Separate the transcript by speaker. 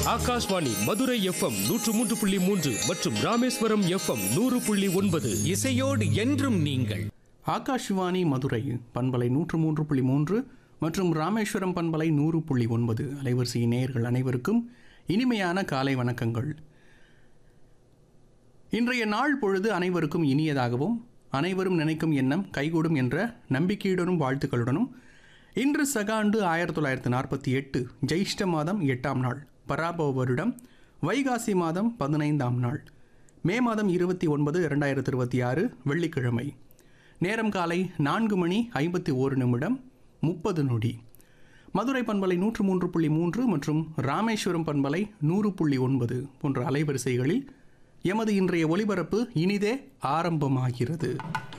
Speaker 1: Akashvani Madurai FM நூற்று மூன்று புள்ளி மூன்று மற்றும் ராமேஸ்வரம் எஃப்எம் நூறு புள்ளி ஒன்பது
Speaker 2: இசையோடு என்றும் நீங்கள்
Speaker 3: ஆகாஷ்வாணி மதுரை பண்பலை நூற்று மூன்று புள்ளி மூன்று மற்றும் ராமேஸ்வரம் பண்பலை நூறு புள்ளி ஒன்பது அலைவரிசை நேயர்கள் அனைவருக்கும் இனிமையான காலை வணக்கங்கள் இன்றைய நாள் பொழுது அனைவருக்கும் இனியதாகவும் அனைவரும் நினைக்கும் எண்ணம் கைகூடும் என்ற நம்பிக்கையுடனும் வாழ்த்துக்களுடனும் இன்று சகாண்டு ஆயிரத்தி தொள்ளாயிரத்தி நாற்பத்தி எட்டு ஜெயிஷ்ட மாதம் எட்டாம் நாள் பராபவ வருடம் வைகாசி மாதம் பதினைந்தாம் நாள் மே மாதம் இருபத்தி ஒன்பது இரண்டாயிரத்தி இருபத்தி ஆறு வெள்ளிக்கிழமை நேரம் காலை நான்கு மணி ஐம்பத்தி ஓரு நிமிடம் முப்பது நொடி மதுரை பண்பலை நூற்று மூன்று புள்ளி மூன்று மற்றும் ராமேஸ்வரம் பண்பலை நூறு புள்ளி ஒன்பது போன்ற அலைவரிசைகளில் எமது இன்றைய ஒளிபரப்பு இனிதே ஆரம்பமாகிறது